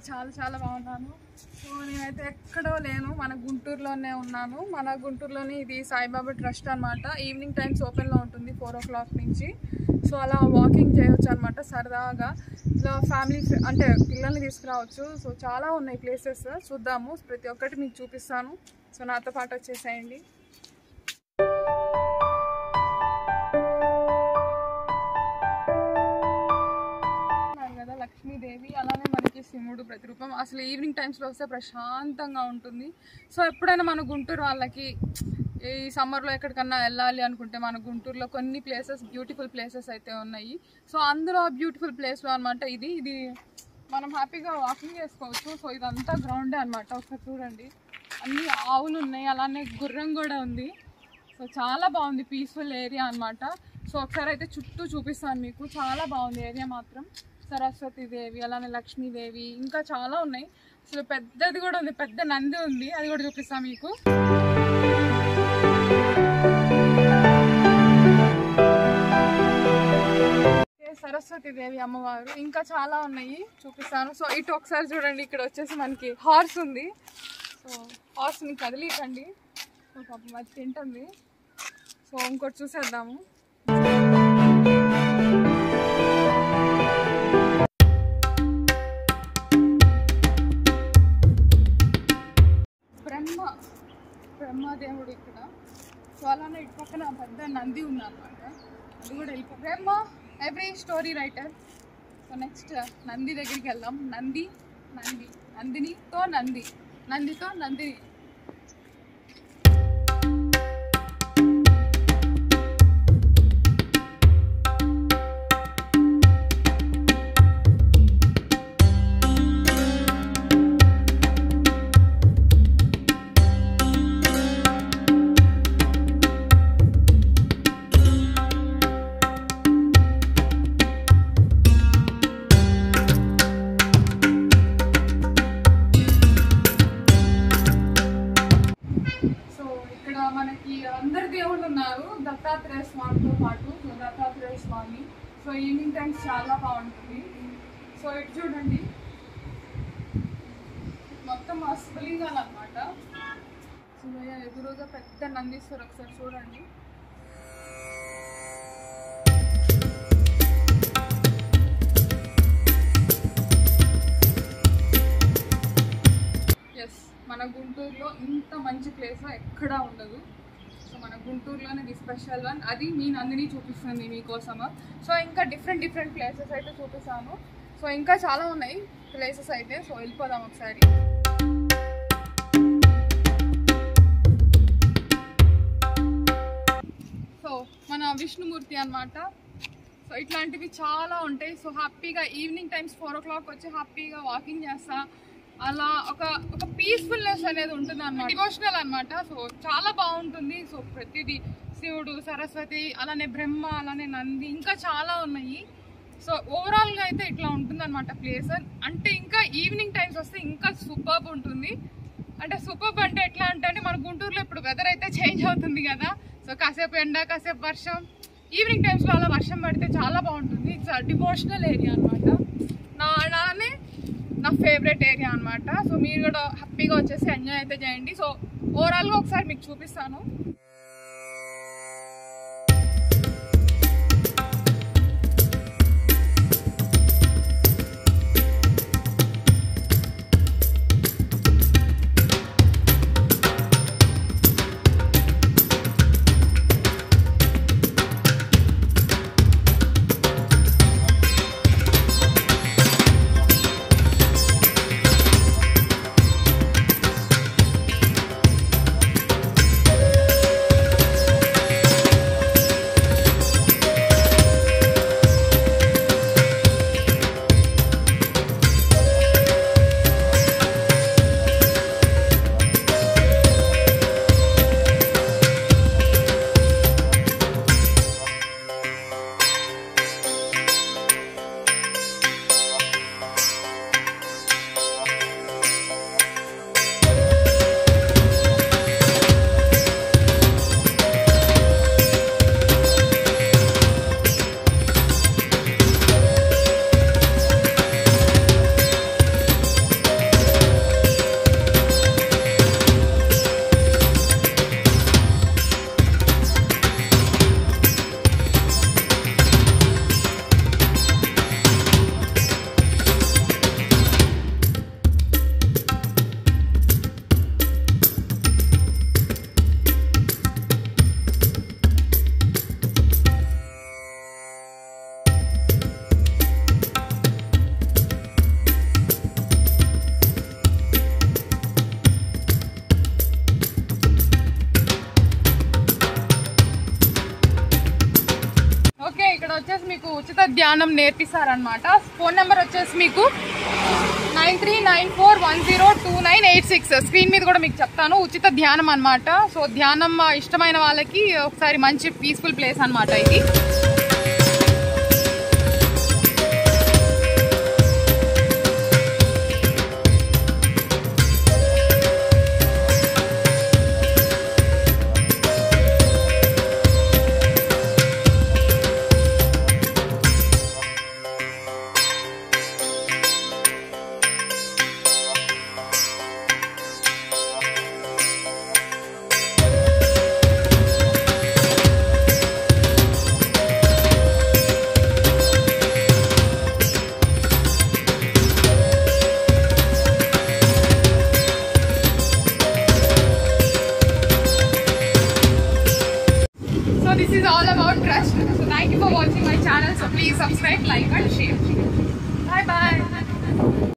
చాలా చాలా బాగున్నాను సో నేనైతే ఎక్కడో లేను మన గుంటూరులోనే ఉన్నాను మన గుంటూరులోని ఇది సాయిబాబా ట్రస్ట్ అనమాట ఈవినింగ్ టైమ్స్ ఓపెన్లో ఉంటుంది ఫోర్ ఓ క్లాక్ నుంచి సో అలా వాకింగ్ చేయొచ్చు అనమాట సరదాగా ఇలా ఫ్యామిలీ అంటే పిల్లల్ని తీసుకురావచ్చు సో చాలా ఉన్నాయి ప్లేసెస్ చూద్దాము ప్రతి ఒక్కటి మీకు చూపిస్తాను సో నాతో పాటు వచ్చేసేయండి ఉన్నారు కదా లక్ష్మీదేవి అలానే మనకి శివుడు ప్రతిరూపం అసలు ఈవినింగ్ టైమ్స్లో వస్తే ప్రశాంతంగా ఉంటుంది సో ఎప్పుడైనా మన గుంటూరు వాళ్ళకి ఈ సమ్మర్లో ఎక్కడికన్నా వెళ్ళాలి అనుకుంటే మన గుంటూరులో కొన్ని ప్లేసెస్ బ్యూటిఫుల్ ప్లేసెస్ అయితే ఉన్నాయి సో అందులో బ్యూటిఫుల్ ప్లేస్లో అనమాట ఇది ఇది మనం హ్యాపీగా వాకింగ్ చేసుకోవచ్చు సో ఇదంతా గ్రౌండే అనమాట ఒకసారి చూడండి అన్ని ఆవులు ఉన్నాయి అలానే గుర్రం కూడా ఉంది సో చాలా బాగుంది పీస్ఫుల్ ఏరియా అన్నమాట సో ఒకసారి అయితే చుట్టూ చూపిస్తాను మీకు చాలా బాగుంది ఏరియా మాత్రం సరస్వతి దేవి అలానే లక్ష్మీదేవి ఇంకా చాలా ఉన్నాయి అసలు పెద్దది కూడా ఉంది పెద్ద నంది ఉంది అది కూడా చూపిస్తాను మీకు ఓకే, సరస్వతి దేవి అమ్మవారు ఇంకా చాలా ఉన్నాయి చూపిస్తాను సో ఇటు ఒకసారి చూడండి ఇక్కడ వచ్చేసి మనకి హార్స్ ఉంది సో హార్స్ని కదిలికండి సో పాపం అది తింటుంది సో ఇంకోటి చూసేద్దాము బ్రహ్మ బ్రహ్మదేవుడు ఇక్కడ సో అలానే ఇటు పక్కన పెద్ద నంది ఉందన్నమాట అది కూడా వెళ్ళిపో Brahma every story writer so next Nandi దగ్గరికి వెళ్దాం నంది నంది నందినితో నంది నందితో నందిని సో ఇక్కడ మనకి అందరు దేవుళ్ళు ఉన్నారు దత్తాత్రేయ స్వామితో పాటు so Dattatreya Swami so evening times చాలా బాగుంటుంది సో ఇటు చూడండి మొత్తం అస్ఫలింగాలు అనమాట సో ఎదురుగా పెద్ద నందీశ్వర్ ఒకసారి చూడండి ఎస్ మన గుంటూరులో ఇంత మంచి ప్లేస్ ఎక్కడా ఉండదు సో మన గుంటూరులోనే ఇది స్పెషల్ వన్ అది మీ నందిని చూపిస్తుంది మీకోసము సో ఇంకా డిఫరెంట్ డిఫరెంట్ ప్లేసెస్ అయితే చూపిస్తాను సో ఇంకా చాలా ఉన్నాయి ప్లేసెస్ అయితే సో వెళ్ళిపోదాం ఒకసారి సో మన విష్ణుమూర్తి అన్నమాట సో ఇట్లాంటివి చాలా ఉంటాయి సో హ్యాపీగా evening times four o'clock వచ్చి హ్యాపీగా వాకింగ్ చేస్తా అలా ఒక ఒక పీస్ఫుల్నెస్ అనేది ఉంటుంది అనమాట డివోషనల్ అనమాట సో చాలా బాగుంటుంది సో ప్రతిదీ శివుడు సరస్వతి అలానే బ్రహ్మ అలానే నంది ఇంకా చాలా ఉన్నాయి సో ఓవరాల్గా అయితే ఇట్లా ఉంటుంది అనమాట ప్లేస్ అంటే ఇంకా ఈవినింగ్ టైమ్స్ వస్తే ఇంకా సూపర్బ్ ఉంటుంది అంటే సూపర్బ్ అంటే ఎట్లా అంటే అంటే మన గుంటూరులో ఇప్పుడు వెదర్ అయితే చేంజ్ అవుతుంది కదా సో కాసేపు ఎండ కాసేపు వర్షం ఈవినింగ్ టైమ్స్లో అలా వర్షం పడితే చాలా బాగుంటుంది ఇట్స్ డివోషనల్ ఏరియా అనమాట నా అలానే నా ఫేవరెట్ ఏరియా అనమాట సో మీరు కూడా హ్యాపీగా వచ్చేసి ఎంజాయ్ అయితే చేయండి సో ఓవరాల్గా ఒకసారి మీకు చూపిస్తాను ధ్యానం నేర్పిస్తారనమాట ఫోన్ నెంబర్ వచ్చేసి మీకు nine three nine four one zero two nine eight six screen మీద కూడా మీకు చెప్తాను ఉచిత ధ్యానం అన్నమాట సో ధ్యానం ఆ, ఇష్టమైన వాళ్ళకి ఒకసారి మంచి పీస్ఫుల్ ప్లేస్ అన్నమాట ఇది So this is all about trust. So thank you for watching my channel. So please subscribe, like and share. Bye bye.